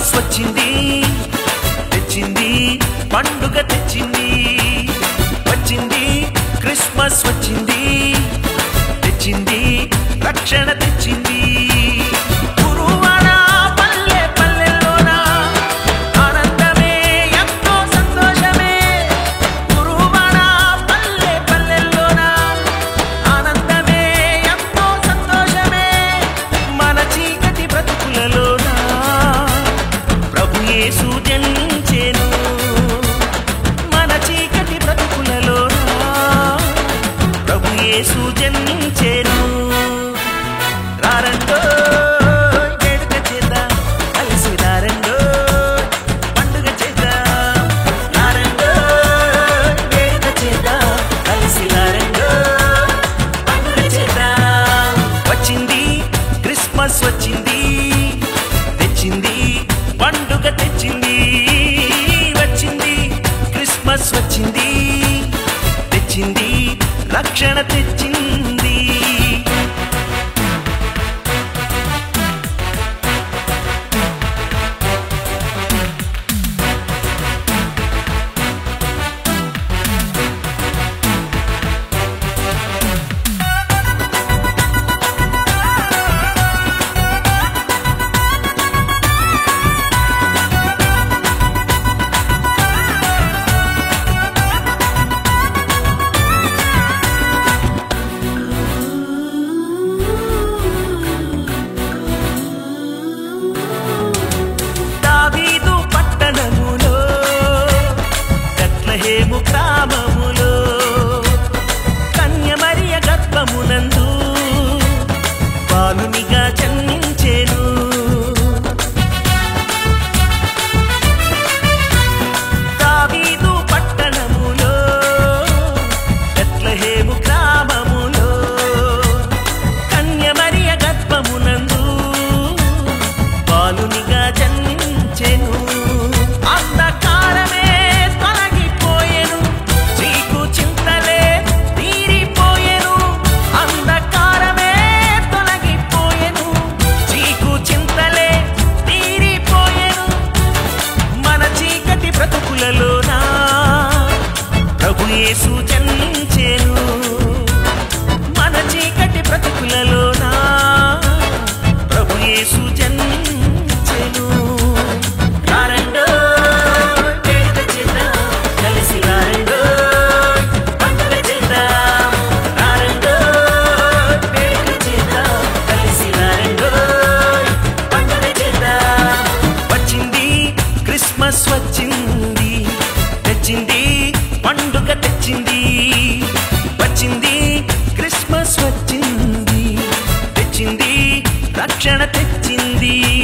Christmas వచ్చింది తెచ్చింది పండుగ తెచ్చింది వచ్చింది క్రిస్మస్ వచ్చింది తెచ్చింది రక్షణ తెచ్చింది గురువాడ పల్లె పల్లెల్లోన ఆనందమే ఎంతో సంతోషమే గురువాడ పల్లె పల్లెల్లోన ఆనందమే ఎంతో సంతోషమే మన చీకటి బ్రతుకులలోన ప్రభు యేసు జనించెను మన చీకటి బ్రతుకులలోన ప్రభు యేసు జన్మించెను రారండో వేడుక చేద్దాం కలిసి రారండో పండుగ చేద్దాం రారండో వేడుక చేద్దాం కలిసి రారండో పండుగ చేద్దాం వచ్చింది క్రిస్మస్ వచ్చింది తెచ్చింది పండుగ తెచ్చింది వచ్చింది క్రిస్మస్ వచ్చింది తెచ్చింది రక్షణ తెచ్చింది దావీదు పట్టణములో బెత్లెహేము గ్రామములో కన్యమరియ గర్భమునందు బాలునిగా జన్మించెను దావీదు పట్టణములో బెత్లెహేము గ్రామములో కన్యమరియ గర్భమునందు బాలునిగా జన్మించెను అంధకారమే తొలగిపోయెను చీకు చింతలే తీరిపోయెను అంధకారమే తొలగిపోయెను చీకు చింతలే తీరిపోయెను మన చీకటి బ్రతుకులలోనా ప్రభు యేసు జన్మించెను మన చీకటి బ్రతుకులలోనా ప్రభు యేసు జన్మించెను రారండో వేడుక చేద్దాం కలిసి రారండో పండుగ చేద్దాం రారండో వేడుక చేద్దాం కలిసి రారండో పండుగ చేద్దాం వచ్చింది క్రిస్మస్ వచ్చింది తెచ్చింది పండుగ తెచ్చింది వచ్చింది క్రిస్మస్ వచ్చింది తెచ్చింది రక్షణ తెచ్చింది